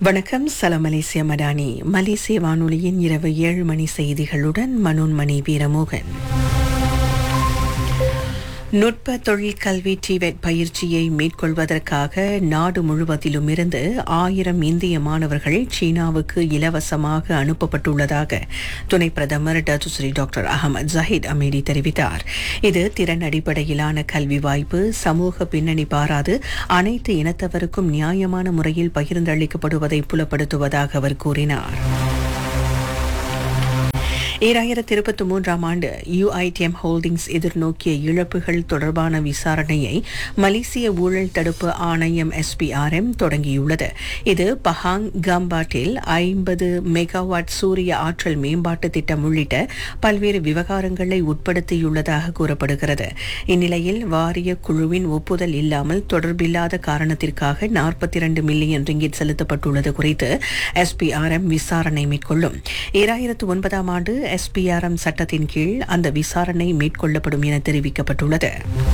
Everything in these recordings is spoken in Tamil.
வணக்கம் சலாம் மலேசிய மடானி மலேசிய வானொலியின் இரவு ஏழு மணி செய்திகளுடன் மனோன்மணி வீரமோகன் நுட்ப தொழில் கல்வி டிவெட் பயிற்சியை மேற்கொள்வதற்காக நாடு முழுவதிலும் இருந்து ஆயிரம் இந்திய மாணவர்கள் சீனாவுக்கு இலவசமாக அனுப்பப்பட்டுள்ளதாக துணை பிரதமர் Datuk Seri doctor Ahmad Zahid Hamidi தெரிவித்தார் இது திறன் அடிப்படையிலான கல்வி வாய்ப்பு சமூக பின்னணி பாராது அனைத்து இனத்தவருக்கும் நியாயமான முறையில் பகிர்ந்தளிக்கப்படுவதை புலப்படுத்துவதாக அவர் கூறினார் ஈராயிரத்தி இருபத்தி மூன்றாம் ஆண்டு யுஐடிஎம் ஹோல்டிங்ஸ் எதிர்நோக்கிய இழப்புகள் தொடர்பான விசாரணையை மலேசிய ஊழல் தடுப்பு ஆணையம் எஸ்பிஆர்எம் தொடங்கியுள்ளது இது பஹாங் கம்பாட்டில் ஐம்பது மெகாவாட் சூரிய ஆற்றல் மேம்பாட்டு திட்டம் உள்ளிட்ட பல்வேறு விவகாரங்களை உட்படுத்தியுள்ளதாக கூறப்படுகிறது இந்நிலையில் வாரிய குழுவின் ஒப்புதல் இல்லாமல் தொடர்பில்லாத காரணத்திற்காக நாற்பத்தி இரண்டு மில்லியன் ரிங்கிட் செலுத்தப்பட்டுள்ளது குறித்து எஸ்பிஆர்எம் விசாரணை மேற்கொள்ளும் ஈராயிரத்து ஒன்பதாம் ஆண்டு எஸ்பிஆர்எம் சட்டத்தின் கீழ் அந்த விசாரணை மேற்கொள்ளப்படும் என தெரிவிக்கப்பட்டுள்ளது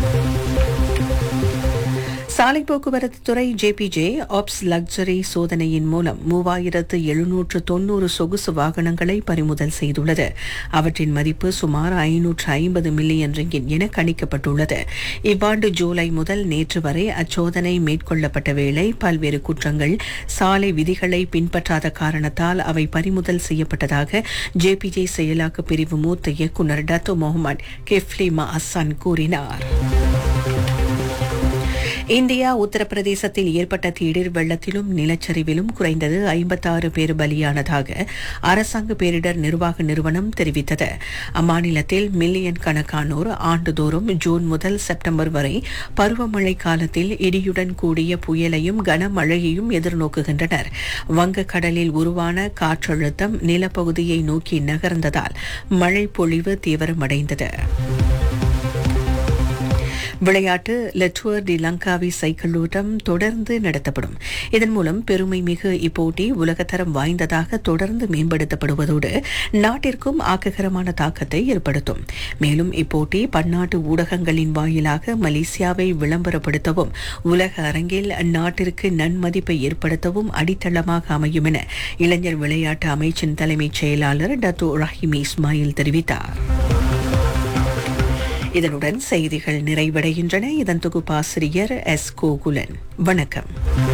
சாலை போக்குவரத்து துறை ஜேபிஜே ஆப்ஸ் லக்ஸரி சோதனையின் மூலம் மூவாயிரத்து எழுநூற்று தொன்னூறு சொகுசு வாகனங்களை பறிமுதல் செய்துள்ளது அவற்றின் மதிப்பு சுமார் ஐநூற்று ஐம்பது மில்லியன் ரிங்கின் என கணிக்கப்பட்டுள்ளது இவ்வாண்டு ஜூலை முதல் நேற்று வரை அச்சோதனை மேற்கொள்ளப்பட்ட வேளை பல்வேறு குற்றங்கள் சாலை விதிகளை பின்பற்றாத காரணத்தால் அவை பறிமுதல் செய்யப்பட்டதாக ஜேபிஜே செயலாக்க பிரிவு மூத்த இயக்குநர் டத்து முகமது கெஃப்லிமா அசான் கூறினார் இந்தியா உத்தரப்பிரதேசத்தில் ஏற்பட்ட திடீர் வெள்ளத்திலும் நிலச்சரிவிலும் குறைந்தது ஐம்பத்தாறு பேர் பலியானதாக அரசாங்க பேரிடர் நிர்வாக நிறுவனம் தெரிவித்தது அம்மாநிலத்தில் மில்லியன் கணக்கானோர் ஆண்டுதோறும் ஜூன் முதல் செப்டம்பர் வரை பருவமழை காலத்தில் இடியுடன் கூடிய புயலையும் கனமழையையும் எதிர்நோக்குகின்றனர் வங்கக்கடலில் உருவான காற்றழுத்தம் நிலப்பகுதியை நோக்கி நகர்ந்ததால் மழை பொழிவு தீவிரமடைந்தது விளையாட்டு லெட்டுவர் டி லங்காவி சைக்கிள் ஓட்டம் தொடர்ந்து நடத்தப்படும் இதன் மூலம் பெருமை மிகு இப்போட்டி உலகத்தரம் வாய்ந்ததாக தொடர்ந்து மேம்படுத்தப்படுவதோடு நாட்டிற்கும் ஆக்ககரமான தாக்கத்தை ஏற்படுத்தும் மேலும் இப்போட்டி பன்னாட்டு ஊடகங்களின் வாயிலாக மலேசியாவை விளம்பரப்படுத்தவும் உலக அரங்கில் நாட்டிற்கு நன்மதிப்பை ஏற்படுத்தவும் அடித்தளமாக அமையும் என இளைஞர் விளையாட்டு அமைச்சின் தலைமைச் செயலாளர் டத்தோ ரஹிமி இஸ்மாயில் தெரிவித்தார் இதனுடன் செய்திகள் நிறைவடைகின்றன இதன் தொகுப்பாசிரியர் எஸ் கோகுலன் வணக்கம்